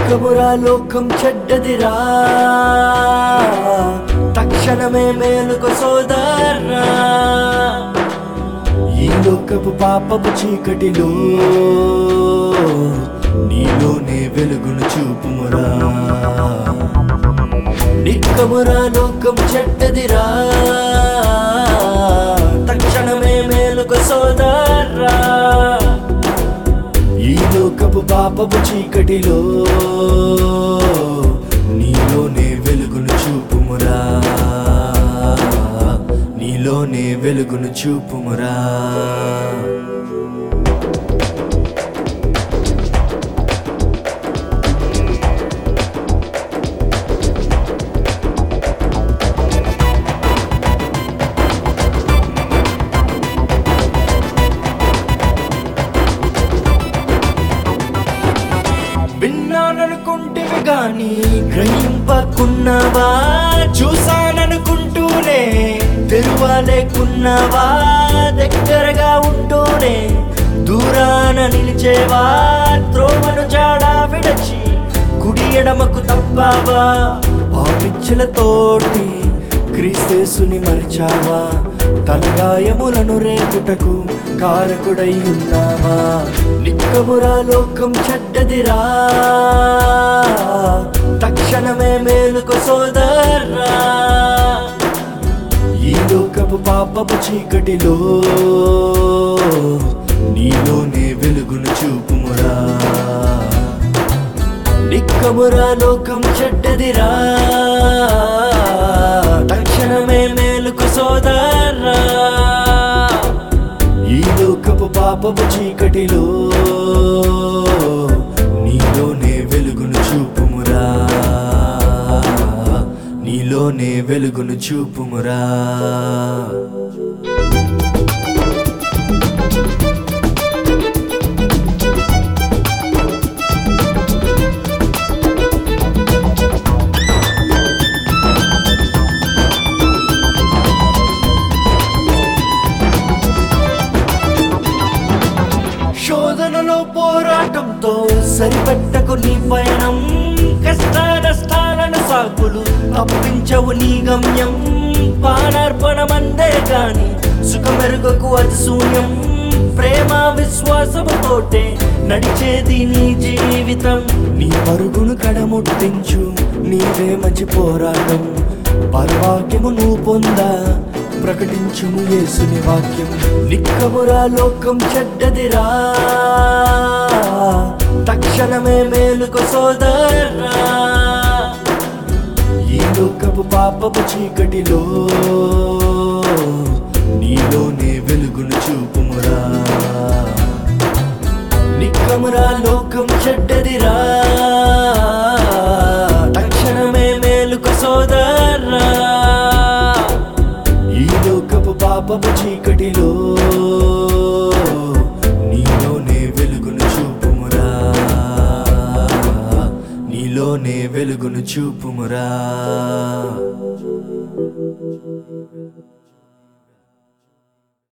నిక్కమురా లోకం చెడ్డదిరా తక్షణమే మేలుకు సోదరా ఈ లోకపు పాపపు చీకటిలో నీలోనే వెలుగును చూపుమురా నిక్కమురా లోకం చెడ్డదిరా తక్షణమే మేలుకు సోదరా ఈ లోకపు పాపపు చీకటిలో నీలోనే వెలుగును చూపుమురా నీలోనే వెలుగును చూపుమురా విన్నాననుకుంటివి గాని గ్రహింపకున్నావా చూసాననుకుంటూనే తెరువాలేకున్నావా దగ్గరగా ఉంటూనే దూరాన నిలిచేవా త్రోవను జాడా విడచి కుడి ఎడమకు తప్పావా పాపిచ్చలతోటి క్రీస్తేసుని మరిచావా తలగాయములను రేపుటకు కారకుడై ఉన్నావా నిక్కమురా లోకం చెడ్డదిరా తక్షణమే మేలుకు సోదరా ఈ లోకపు పాపపు చీకటిలో నీలోనే వెలుగును చూపుమురా నిక్కమురా లోకం చెడ్డదిరా తక్షణమే మేలుకు సోదరా ఈ లోకపు పాపపు చీకటిలో నీలోనే వెలుగును చూపుమురా నీలోనే వెలుగును చూపుమురా శోధనలో పోరాటంతో సరిపెట్టకు నీ పయనం కష్ట నష్టాలను సాకులు తప్పించవు నీ గమ్యం పానార్పణమందే గాని సుఖమెరుగకు అది శూన్యం ప్రేమ విశ్వాసముతోటే నడిచేది నీ జీవితం నీ పరుగును కడముట్టించు నీవే మంచి పోరాటం పరవాక్యము నువ్వు పొందా ప్రకటించుము యేసుని వాక్యం నిక్కమురా లోకం చెడ్డదిరా తక్షణమే మేలుకు సోదరా ఈ లోకపు పాపపు చీకటిలో నీలోనే వెలుగును చూపుమురా నిక్కమురా లోకం చెడ్డదిరా తక్షణమే మేలుకు సోదరా ఈ లోకపు పాపపు చీకటిలో నీలోనే వెలుగును చూపుమురా నీలోనే వెలుగును చూపుమురా